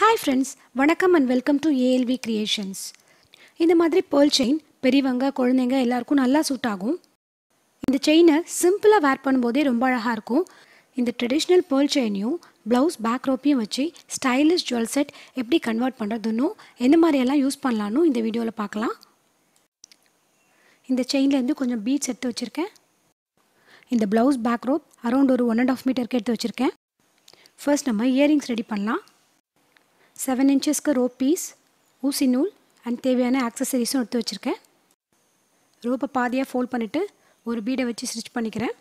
hi friends வணக்கம் and welcome to ALV creations இந்த மாதிரி பேர்ல் செயின் பெரியவங்க குழந்தைங்க எல்லாருக்கும் நல்லா சூட் ஆகும் இந்த செயினை சிம்பிளாக வேர் பண்ணும்போதே ரொம்ப அழகாக இருக்கும் இந்த ட்ரெடிஷ்னல் பேர்ல் செயினையும் ப்ளவுஸ் பேக் ரோப்பையும் வச்சு ஸ்டைலிஷ் ஜுவல் செட் எப்படி கன்வெர்ட் பண்ணுறதுன்னு எந்த மாதிரியெல்லாம் யூஸ் பண்ணலான்னு இந்த வீடியோவில் பார்க்கலாம் இந்த செயின்லேருந்து கொஞ்சம் பீட்ஸ் எடுத்து வச்சுருக்கேன் இந்த ப்ளவுஸ் பேக் ரோப் அரௌண்ட் ஒரு ஒன் அண்ட் ஆஃப் மீட்டருக்கு எடுத்து வச்சுருக்கேன் ஃபர்ஸ்ட் நம்ம இயரிங்ஸ் ரெடி பண்ணலாம் செவன் இன்ச்சஸ்க்கு ரோப் பீஸ் ஊசி நூல் அண்ட் தேவையான ஆக்சசரிஸும் எடுத்து வச்சுருக்கேன் ரோப்பை பாதியாக ஃபோல்ட் பண்ணிவிட்டு ஒரு பீடை வச்சு ஸ்டிச் பண்ணிக்கிறேன்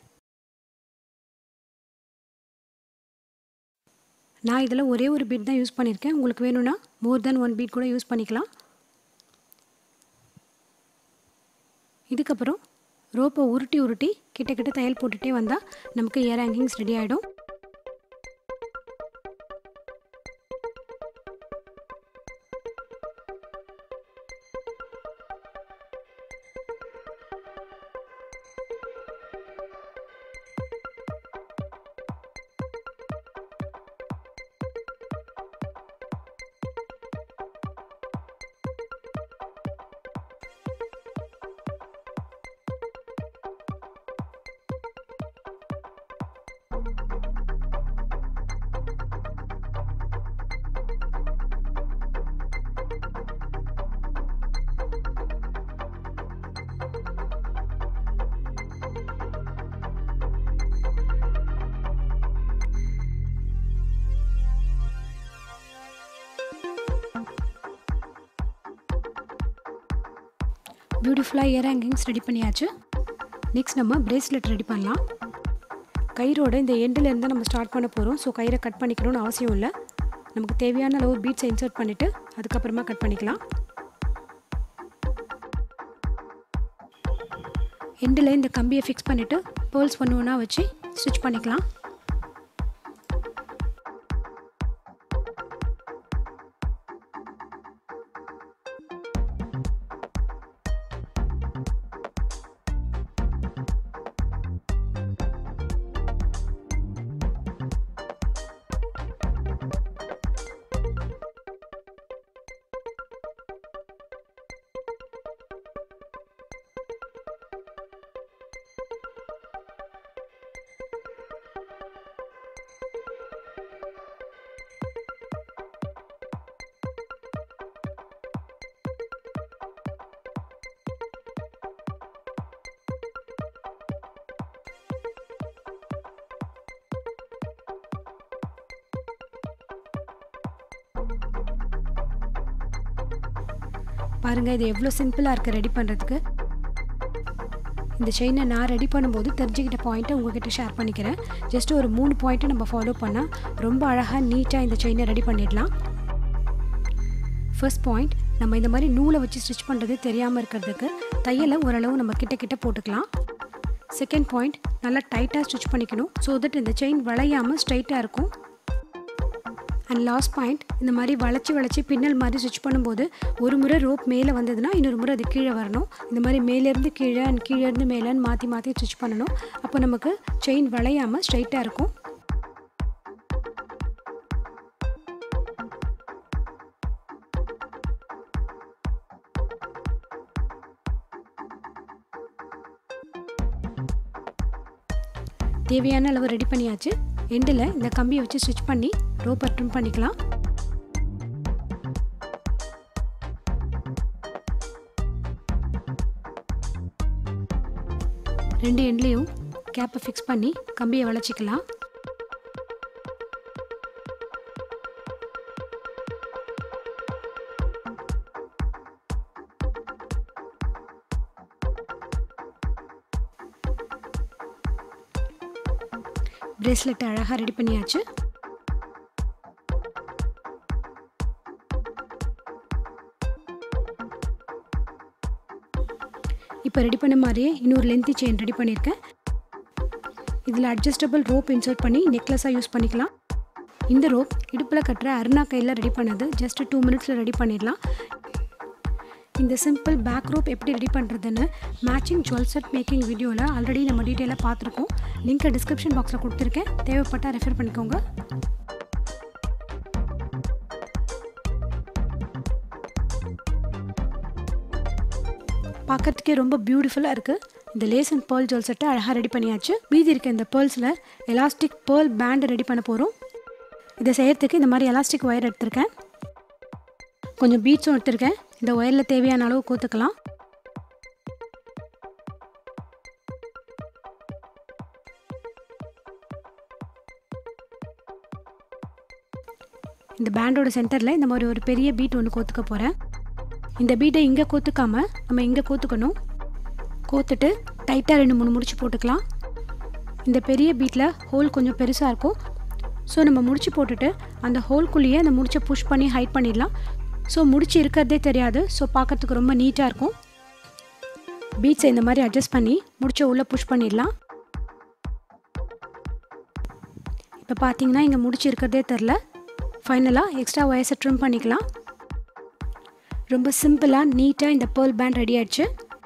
நான் இதில் ஒரே ஒரு பீட் தான் யூஸ் பண்ணியிருக்கேன் உங்களுக்கு வேணும்னா மோர் தென் ஒன் பீட் கூட யூஸ் பண்ணிக்கலாம் இதுக்கப்புறம் ரோப்பை உருட்டி உருட்டி கிட்ட கிட்ட தையல் போட்டுகிட்டே வந்தால் நமக்கு இயர் ஹேங்கிங்ஸ் ரெடி ஆகிடும் பியூட்டிஃபுல்லாக இயர் ஹேங்கிங்ஸ் ரெடி பண்ணியாச்சு நெக்ஸ்ட் நம்ம பிரேஸ்லெட் ரெடி பண்ணலாம் கயிறோட இந்த எண்டில் இருந்து நம்ம ஸ்டார்ட் பண்ண போகிறோம் ஸோ கயிறை கட் பண்ணிக்கணும்னு அவசியம் இல்லை நமக்கு தேவையான அளவு பீட்ஸை இன்சர்ட் பண்ணிவிட்டு அதுக்கப்புறமா கட் பண்ணிக்கலாம் எண்டில் இந்த கம்பியை ஃபிக்ஸ் பண்ணிவிட்டு பேர்ல்ஸ் ஒன்று ஒன்றா வச்சு ஸ்டிச் பண்ணிக்கலாம் பாருங்கள் இது எவ்வளோ சிம்பிளாக இருக்குது ரெடி பண்ணுறதுக்கு இந்த செயினை நான் ரெடி பண்ணும்போது தெரிஞ்சுக்கிட்ட பாயிண்ட்டை உங்ககிட்ட ஷேர் பண்ணிக்கிறேன் ஜஸ்ட் ஒரு மூணு பாயிண்ட்டை நம்ம ஃபாலோ பண்ணால் ரொம்ப அழகாக நீட்டாக இந்த செயினை ரெடி பண்ணிடலாம் ஃபர்ஸ்ட் பாயிண்ட் நம்ம இந்த மாதிரி நூலை வச்சு ஸ்டிச் பண்ணுறது தெரியாமல் இருக்கிறதுக்கு தையலை ஓரளவு நம்ம கிட்ட கிட்ட போட்டுக்கலாம் செகண்ட் பாயிண்ட் நல்லா டைட்டாக ஸ்டிச் பண்ணிக்கணும் ஸோ தட் இந்த செயின் வளையாமல் ஸ்ட்ரைட்டாக இருக்கும் அண்ட் லாஸ்ட் பாயிண்ட் இந்த மாதிரி வளைச்சி வளைச்சி பின்னல் மாதிரி ஸ்டிச் பண்ணும்போது ஒரு முறை ரோப் மேலே வந்ததுன்னா இன்னொரு முறை அது கீழே வரணும் இந்த மாதிரி மேலேருந்து கீழே அண்ட் கீழேருந்து மேலேன்னு மாற்றி மாற்றி ஸ்டிச் பண்ணணும் அப்போ நமக்கு செயின் வளையாமல் ஸ்ட்ரைட்டாக இருக்கும் தேவையான அளவு ரெடி பண்ணியாச்சு எண்டில் இந்த கம்பியை வச்சு ஸ்டிச் பண்ணி ரோப்பை ட்ரிம் பண்ணிக்கலாம் ரெண்டு எண்ட்லேயும் கேப்பை ஃபிக்ஸ் பண்ணி கம்பியை வளைச்சிக்கலாம் பிரேஸ்லெட் அழகாக ரெடி பண்ணியாச்சு இப்போ ரெடி பண்ண மாதிரியே இன்னொரு லென்த்தி செயின் ரெடி பண்ணியிருக்கேன் இதில் அட்ஜஸ்டபிள் ரோப் இன்சர்ட் பண்ணி நெக்லஸாக யூஸ் பண்ணிக்கலாம் இந்த ரோப் இடுப்பில் கட்டுற அருணா கையில் ரெடி பண்ணது ஜஸ்ட் டூ மினிட்ஸில் ரெடி பண்ணிடலாம் இந்த சிம்பிள் பேக் ரோப் எப்படி ரெடி பண்ணுறதுன்னு மேட்சிங் ஜுவல் செட் மேக்கிங் வீடியோவில் ஆல்ரெடி நம்ம டீட்டெயிலாக பார்த்துருக்கோம் லிங்க்கை டிஸ்கிரிப்ஷன் பாக்ஸில் கொடுத்துருக்கேன் தேவைப்பட்டால் ரெஃபர் பண்ணிக்கோங்க பார்க்கறதுக்கே ரொம்ப பியூட்டிஃபுல்லாக இருக்குது இந்த லேஸ் அண்ட் பேர்ல் ஜுவல் செட்டை அழகாக ரெடி பண்ணியாச்சு மீதி இருக்க இந்த பேர்ல்ஸில் எலாஸ்டிக் பேர்ல் பேண்ட் ரெடி பண்ண போகிறோம் இதை செய்யறதுக்கு இந்த மாதிரி எலாஸ்டிக் ஒயர் எடுத்திருக்கேன் கொஞ்சம் பீட்ஸும் எடுத்திருக்கேன் இந்த ஒயரில் தேவையான அளவு கோத்துக்கலாம் இந்த பேண்டோட சென்டரில் இந்த மாதிரி ஒரு பெரிய பீட் ஒன்று கோத்துக்க போகிறேன் இந்த பீட்டை இங்கே கோத்துக்காமல் நம்ம இங்கே கோத்துக்கணும் கோத்துட்டு டைட்டாக ரெண்டு மூணு முடிச்சு போட்டுக்கலாம் இந்த பெரிய பீட்டில் ஹோல் கொஞ்சம் பெருசாக இருக்கும் ஸோ நம்ம முடிச்சு போட்டுட்டு அந்த ஹோல்குள்ளேயே அந்த முடிச்சை புஷ் பண்ணி ஹைட் பண்ணிடலாம் ஸோ முடிச்சு இருக்கிறதே தெரியாது ஸோ பார்க்கறதுக்கு ரொம்ப நீட்டாக இருக்கும் பீட்ஸை இந்த மாதிரி அட்ஜஸ்ட் பண்ணி முடிச்ச உள்ளே புஷ் பண்ணிடலாம் இப்போ பார்த்தீங்கன்னா இங்கே முடிச்சு இருக்கிறதே தெரில ஃபைனலாக எக்ஸ்ட்ரா ஒயர்ஸை ட்ரிம் பண்ணிக்கலாம் ரொம்ப சிம்பிளாக நீட்டாக இந்த பேர்ல் பேண்ட் ரெடி ஆயிடுச்சு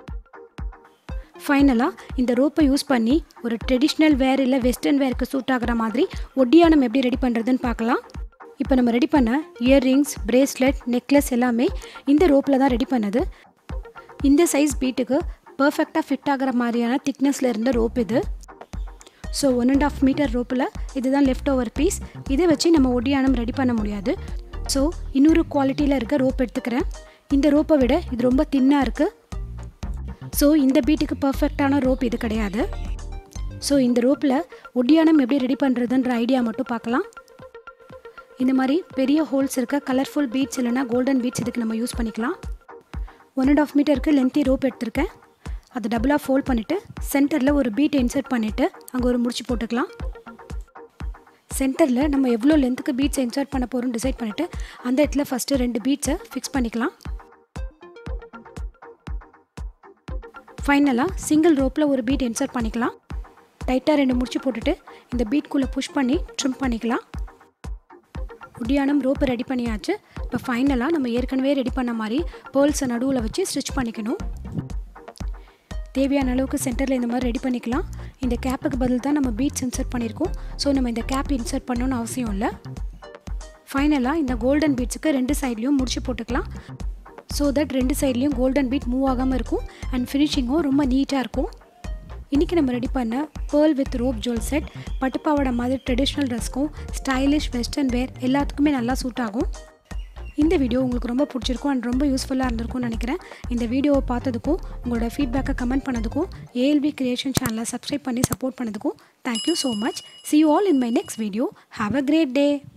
ஃபைனலாக இந்த ரோப்பை யூஸ் பண்ணி ஒரு ட்ரெடிஷ்னல் வேர் இல்லை வெஸ்டர்ன் வேருக்கு சூட் ஆகிற மாதிரி ஒட்டியானம் எப்படி ரெடி பண்ணுறதுன்னு பார்க்கலாம் இப்போ நம்ம ரெடி பண்ண இயர்ரிங்ஸ் பிரேஸ்லெட் நெக்லஸ் எல்லாமே இந்த ரோப்பில் தான் ரெடி பண்ணது இந்த சைஸ் பீட்டுக்கு பர்ஃபெக்டாக ஃபிட் ஆகிற மாதிரியான திக்னஸில் இருந்த ரோப் இது so one and half meter ரோப்பில் இதுதான் லெஃப்ட் ஓவர் பீஸ் இதை வச்சு நம்ம ஒடியானம் ரெடி பண்ண முடியாது ஸோ இன்னொரு குவாலிட்டியில் இருக்க ரோப் எடுத்துக்கிறேன் இந்த ரோப்பை விட இது ரொம்ப தின்னாக இருக்குது ஸோ இந்த பீட்டுக்கு பர்ஃபெக்டான ரோப் இது கிடையாது ஸோ இந்த ரோப்பில் ஒடியானம் எப்படி ரெடி பண்ணுறதுன்ற ஐடியா மட்டும் பார்க்கலாம் இந்த மாதிரி பெரிய ஹோல்ஸ் இருக்க கலர்ஃபுல் பீட்ஸ் இல்லைனா கோல்டன் பீட்ஸ் இதுக்கு நம்ம யூஸ் பண்ணிக்கலாம் ஒன் அண்ட் ஆஃப் மீட்டருக்கு லென்த்தி ரோப் எடுத்திருக்கேன் அதை டபுளாக ஃபோல்ட் பண்ணிவிட்டு சென்டரில் ஒரு பீட்டை இன்சர்ட் பண்ணிவிட்டு அங்கே ஒரு முடிச்சு போட்டுக்கலாம் சென்டரில் நம்ம எவ்வளோ லென்த்துக்கு பீட்ஸை இன்சர்ட் பண்ண போகிறோம்னு டிசைட் பண்ணிவிட்டு அந்த இடத்துல ஃபஸ்ட்டு ரெண்டு பீட்ஸை ஃபிக்ஸ் பண்ணிக்கலாம் ஃபைனலாக சிங்கிள் ரோப்பில் ஒரு பீட் இன்சர்ட் பண்ணிக்கலாம் டைட்டாக ரெண்டு முடிச்சு போட்டுட்டு இந்த பீட்குள்ளே புஷ் பண்ணி ட்ரிம் பண்ணிக்கலாம் உடியானம் ரோப்பு ரெடி பண்ணியாச்சு இப்போ ஃபைனலாக நம்ம ஏற்கனவே ரெடி பண்ண மாதிரி பேர்ல்ஸை நடுவில் வச்சு ஸ்டிச் பண்ணிக்கணும் தேவையான அளவுக்கு சென்டரில் இந்த மாதிரி ரெடி பண்ணிக்கலாம் இந்த கேப்புக்கு பதில் தான் நம்ம பீட்ஸ் இன்சர்ட் பண்ணியிருக்கோம் ஸோ நம்ம இந்த கேப் இன்சர்ட் பண்ணணும்னு அவசியம் இல்லை ஃபைனலாக இந்த கோல்டன் பீட்ஸுக்கு ரெண்டு சைட்லேயும் முடிச்சு போட்டுக்கலாம் ஸோ தட் ரெண்டு சைட்லேயும் கோல்டன் பீட் மூவ் ஆகாமல் இருக்கும் அண்ட் ஃபினிஷிங்கும் ரொம்ப நீட்டாக இருக்கும் இன்றைக்கி நம்ம ரெடி பண்ண pearl with rope jewel set பட்டுப்பாவோட மாதிரி ட்ரெடிஷ்னல் ட்ரெஸ்க்கும் ஸ்டைலிஷ் வெஸ்டர்ன் வேர் எல்லாத்துக்குமே நல்லா சூட் ஆகும் இந்த வீடியோ உங்களுக்கு ரொம்ப பிடிச்சிருக்கும் அண்ட் ரொம்ப யூஸ்ஃபுல்லாக இருந்திருக்கும்னு நினைக்கிறேன் இந்த வீடியோவை பார்த்ததுக்கும் உங்களோட ஃபீட்பேக்கை கமெண்ட் பண்ணதுக்கும் ஏஎல்பி கிரியேஷன் சேனலை சப்ஸ்கிரைப் பண்ணி சப்போர்ட் பண்ணதுக்கும் thank you so much see you all in my next video have a great day